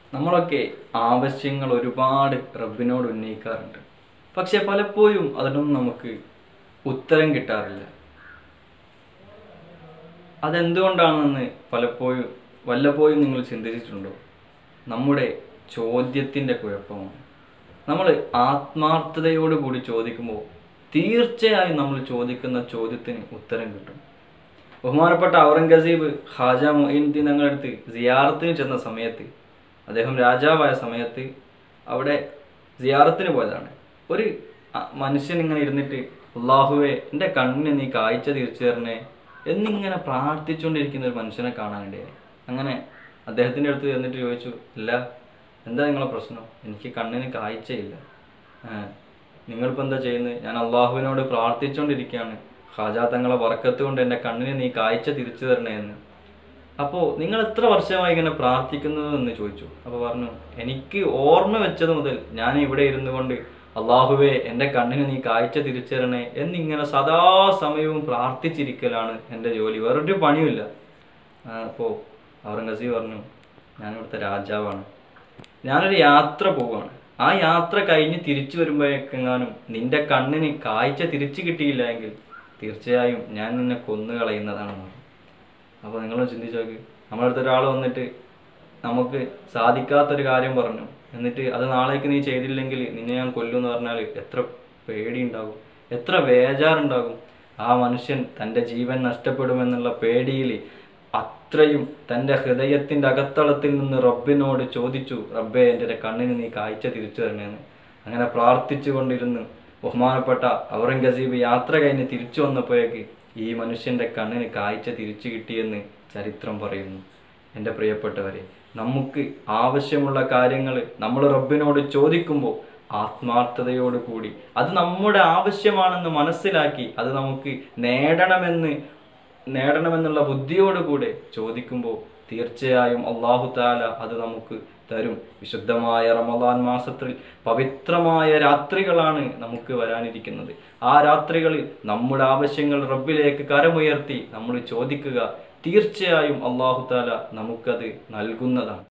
നമ്മളൊക്കെ ആവശ്യങ്ങൾ ഒരുപാട് റബ്ബിനോട് ഉന്നയിക്കാറുണ്ട് പക്ഷെ പലപ്പോഴും അതിനൊന്നും നമുക്ക് ഉത്തരം കിട്ടാറില്ല അതെന്തുകൊണ്ടാണെന്ന് പലപ്പോഴും വല്ലപ്പോഴും നിങ്ങൾ ചിന്തിച്ചിട്ടുണ്ടോ നമ്മുടെ ചോദ്യത്തിൻ്റെ കുഴപ്പമാണ് നമ്മൾ ആത്മാർത്ഥതയോടുകൂടി ചോദിക്കുമ്പോൾ തീർച്ചയായും നമ്മൾ ചോദിക്കുന്ന ചോദ്യത്തിന് ഉത്തരം കിട്ടും ബഹുമാനപ്പെട്ട ഔറംഗസീബ് ഖാജ മൊയിനുദ്ദീൻ തങ്ങളടുത്ത് സിയാറത്തിന് ചെന്ന സമയത്ത് അദ്ദേഹം രാജാവായ സമയത്ത് അവിടെ സിയാറത്തിന് പോയതാണ് ഒരു അ- മനുഷ്യൻ ഇങ്ങനെ ഇരുന്നിട്ട് അള്ളാഹുവെ എൻ്റെ കണ്ണിന് നീ കാഴ്ച തിരിച്ചു തരണേ എന്നിങ്ങനെ പ്രാർത്ഥിച്ചുകൊണ്ടിരിക്കുന്ന ഒരു മനുഷ്യനെ കാണാനിടയായി അങ്ങനെ അദ്ദേഹത്തിൻ്റെ അടുത്ത് ചെന്നിട്ട് ചോദിച്ചു ഇല്ല എന്താ നിങ്ങളെ പ്രശ്നം എനിക്ക് കണ്ണിന് കാഴ്ചയില്ല ആ, നിങ്ങളിപ്പോൾ എന്താ ചെയ്യുന്നത് ഞാൻ അള്ളാഹുവിനോട് പ്രാർത്ഥിച്ചുകൊണ്ടിരിക്കുകയാണ് ഖാജാ തങ്ങളെ വറക്കത്ത് കൊണ്ട് എൻ്റെ കണ്ണിന് നീ കാഴ്ച തിരിച്ചു തരണേ എന്ന് അപ്പോൾ നിങ്ങൾ എത്ര വർഷമായി ഇങ്ങനെ പ്രാർത്ഥിക്കുന്നത് എന്ന് ചോദിച്ചു അപ്പോൾ പറഞ്ഞു എനിക്ക് ഓർമ്മ വെച്ചത് മുതൽ ഞാൻ ഇവിടെ ഇരുന്നു കൊണ്ട് അള്ളാഹുവേ എൻ്റെ കണ്ണിന് നീ കാഴ്ച തിരിച്ചു തരണേ എന്നിങ്ങനെ സദാസമയവും പ്രാർത്ഥിച്ചിരിക്കലാണ് എൻ്റെ ജോലി വേറൊരു പണിയുമില്ല അപ്പോൾ ഔറംഗസീബ് പറഞ്ഞു ഞാൻ ഇവിടുത്തെ രാജാവാണ് ഞാനൊരു യാത്ര പോവുകയാണ് ആ യാത്ര കഴിഞ്ഞ് തിരിച്ചു വരുമ്പോഴേക്കെങ്ങാനും നിന്റെ കണ്ണിന് കാഴ്ച തിരിച്ചു കിട്ടിയില്ല എങ്കിൽ തീർച്ചയായും ഞാൻ നിന്നെ കൊന്നു കളയുന്നതാണെന്ന് പറഞ്ഞു അപ്പോൾ നിങ്ങൾ ചിന്തിച്ച് നോക്ക് നമ്മുടെ അടുത്ത് ഒരാൾ വന്നിട്ട് നമുക്ക് സാധിക്കാത്തൊരു കാര്യം പറഞ്ഞു എന്നിട്ട് അത് നാളേക്ക് നീ ചെയ്തില്ലെങ്കിൽ നിന്നെ ഞാൻ കൊല്ലുമെന്ന് പറഞ്ഞാൽ എത്ര പേടിയുണ്ടാകും എത്ര ബേജാറുണ്ടാകും ആ മനുഷ്യൻ തൻ്റെ ജീവൻ നഷ്ടപ്പെടുമെന്നുള്ള പേടിയിൽ അത്രയും തൻ്റെ ഹൃദയത്തിൻ്റെ അകത്തളത്തിൽ നിന്ന് റബ്ബിനോട് ചോദിച്ചു റബ്ബേ എൻ്റെ കണ്ണിന് നീ കാഴ്ച തിരിച്ചു തരണേന്ന് അങ്ങനെ പ്രാർത്ഥിച്ചു കൊണ്ടിരുന്നു ബഹുമാനപ്പെട്ട ഔറംഗസീബ് യാത്ര കഴിഞ്ഞ് തിരിച്ചു വന്നപ്പോഴേക്ക് ഈ മനുഷ്യൻ്റെ കണ്ണിന് കാഴ്ച തിരിച്ചു കിട്ടിയെന്ന് ചരിത്രം പറയുന്നു എൻ്റെ പ്രിയപ്പെട്ടവരെ നമുക്ക് ആവശ്യമുള്ള കാര്യങ്ങൾ നമ്മൾ റബ്ബിനോട് ചോദിക്കുമ്പോൾ ആത്മാർത്ഥതയോട് കൂടി അത് നമ്മുടെ ആവശ്യമാണെന്ന് മനസ്സിലാക്കി അത് നമുക്ക് നേടണമെന്ന് നേടണമെന്നുള്ള ബുദ്ധിയോടുകൂടെ ചോദിക്കുമ്പോൾ തീർച്ചയായും അള്ളാഹു താല അത് നമുക്ക് തരും വിശുദ്ധമായ റമദാൻ മാസത്തിൽ പവിത്രമായ രാത്രികളാണ് നമുക്ക് വരാനിരിക്കുന്നത് ആ രാത്രികളിൽ നമ്മുടെ ആവശ്യങ്ങൾ റബ്ബിലേക്ക് കരമുയർത്തി നമ്മൾ ചോദിക്കുക തീർച്ചയായും അള്ളാഹു താല നമുക്കത് നൽകുന്നതാണ്